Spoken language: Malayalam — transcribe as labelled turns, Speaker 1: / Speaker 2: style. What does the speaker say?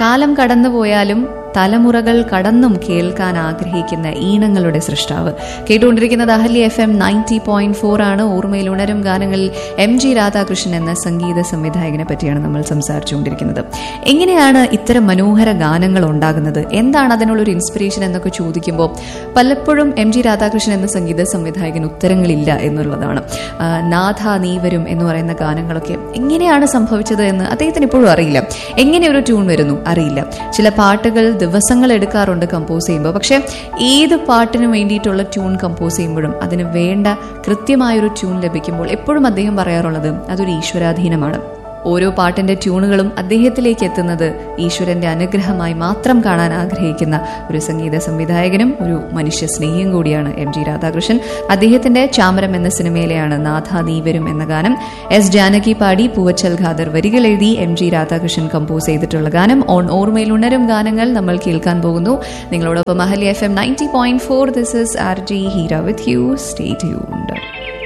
Speaker 1: കാലം കടന്നുപോയാലും തലമുറകൾ കടന്നും കേൾക്കാൻ ആഗ്രഹിക്കുന്ന ഈണങ്ങളുടെ സൃഷ്ടാവ് കേട്ടുകൊണ്ടിരിക്കുന്നത് Ahalya F M ninety point four ആണ് ഓർമ്മയിൽ ഉണരും ഗാനങ്ങളിൽ എം ജി രാധാകൃഷ്ണൻ എന്ന സംഗീത സംവിധായകനെ പറ്റിയാണ് നമ്മൾ സംസാരിച്ചുകൊണ്ടിരിക്കുന്നത് എങ്ങനെയാണ് ഇത്തരം മനോഹര ഗാനങ്ങൾ ഉണ്ടാകുന്നത് എന്താണ് അതിനുള്ളൊരു ഇൻസ്പിറേഷൻ എന്നൊക്കെ ചോദിക്കുമ്പോൾ പലപ്പോഴും എം ജി രാധാകൃഷ്ണൻ എന്ന സംഗീത സംവിധായകന് ഉത്തരങ്ങളില്ല എന്നുള്ളതാണ് ആ, നാഥ നീ വരും എന്ന് പറയുന്ന ഗാനങ്ങളൊക്കെ എങ്ങനെയാണ് സംഭവിച്ചത് എന്ന് അദ്ദേഹത്തിന് ഇപ്പോഴും അറിയില്ല എങ്ങനെ ഒരു ട്യൂൺ വരുന്നു അറിയില്ല ചില പാട്ടുകൾ ദിവസങ്ങൾ എടുക്കാറുണ്ട് കമ്പോസ് ചെയ്യുമ്പോൾ പക്ഷേ ഏത് പാട്ടിന് വേണ്ടിയിട്ടുള്ള ട്യൂൺ കമ്പോസ് ചെയ്യുമ്പോഴും അതിന് വേണ്ട കൃത്യമായൊരു ട്യൂൺ ലഭിക്കുമ്പോൾ എപ്പോഴും അദ്ദേഹം പറയാറുള്ളത് അതൊരു ഈശ്വരാധീനമാണ് ഓരോ പാട്ടിന്റെ ട്യൂണുകളും അദ്ദേഹത്തിലേക്ക് എത്തുന്നത് ഈശ്വരന്റെ അനുഗ്രഹമായി മാത്രം കാണാൻ ആഗ്രഹിക്കുന്ന ഒരു സംഗീത സംവിധായകനും ഒരു മനുഷ്യ സ്നേഹിയും കൂടിയാണ് എം ജി രാധാകൃഷ്ണൻ അദ്ദേഹത്തിന്റെ ചാമരം എന്ന സിനിമയിലെയാണ് നാഥ നീവരും എന്ന ഗാനം എസ് ജാനകി പാടി പൂവച്ചൽ ഖാദർ വരികൾ എഴുതി എം ജി രാധാകൃഷ്ണൻ കമ്പോസ് ചെയ്തിട്ടുള്ള ഗാനം ഓൺ ഓർമ്മയിൽ ഉണരും ഗാനങ്ങൾ നമ്മൾ കേൾക്കാൻ പോകുന്നു നിങ്ങളോടൊപ്പം Ahalya F M ninety point four this is R J Heera with you stay tuned